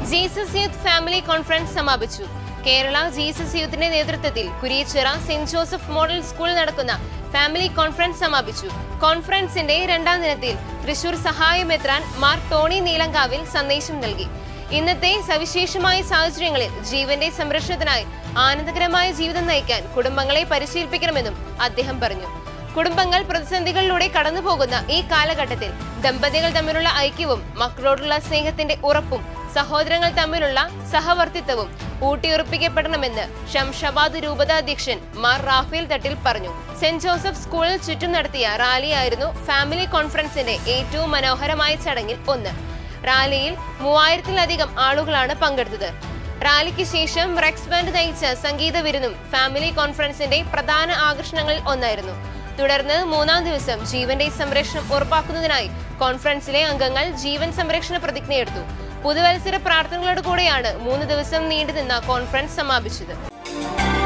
Jesus youth family conference സമാപിച്ചു Kerala Jesus യൂത്തിന്റെ നേതൃത്വത്തിൽ Kuriachira saint Joseph model സ്കൂളിൽ നടക്കുന്ന ഫാമിലി കോൺഫറൻസ് സമാപിച്ചു കോൺഫറൻസിന്റെ രണ്ടാം ദിനത്തിൽ തൃശൂർ സഹായമെത്രാൻ മാർ ടോണി നീലങ്കാവിൽ സന്ദേശം നൽകി ഇന്നത്തെ സവിശേഷമായ സാഹചര്യങ്ങളിൽ ജീവന്റെ സംരക്ഷണത്തിനായി ആനന്ദകരമായ ജീവിതം നയിക്കാൻ കുടുംബങ്ങളെ പരിശീലിപ്പിക്കണമെന്നും അദ്ദേഹം പറഞ്ഞു കുടുംബങ്ങൾ പ്രതിസന്ധികളിലൂടെ കടന്നുപോകുന്ന ഈ കാലഘട്ടത്തിൽ ദമ്പതികൾ തമ്മിലുള്ള ഐക്യവും മക്കളോടുള്ള സ്നേഹത്തിന്റെ ഉറപ്പും സഹോദരങ്ങൾ തമ്മിലുള്ള സഹവർത്തിത്വവും ഊട്ടിയുറപ്പിക്കപ്പെടണമെന്ന് ഷംഷാബാദ് രൂപതാധ്യക്ഷൻ മാർ റാഫേൽ തട്ടിൽ പറഞ്ഞു സെന്റ് ജോസഫ് സ്കൂളിൽ ചുറ്റും നടത്തിയ റാലിയായിരുന്നു ഫാമിലി കോൺഫറൻസിന്റെ ഏറ്റവും മനോഹരമായ ചടങ്ങിൽ ഒന്ന് റാലിയിൽ മൂവായിരത്തിലധികം ആളുകളാണ് പങ്കെടുത്തത് റാലിക്ക് ശേഷം റെക്സ് ബാൻഡ് നയിച്ച സംഗീത വിരുന്നും ഫാമിലി കോൺഫറൻസിന്റെ പ്രധാന ആകർഷണങ്ങളിൽ ഒന്നായിരുന്നു തുടർന്ന് മൂന്നാം ദിവസം ജീവന്റെ സംരക്ഷണം ഉറപ്പാക്കുന്നതിനായി കോൺഫറൻസിലെ അംഗങ്ങൾ ജീവൻ സംരക്ഷണ പ്രതിജ്ഞയെടുത്തു പുതുവത്സര പ്രാർത്ഥനകളോട് കൂടെയാണ് മൂന്ന് ദിവസം നീണ്ടുനിന്ന കോൺഫറൻസ് സമാപിച്ചത്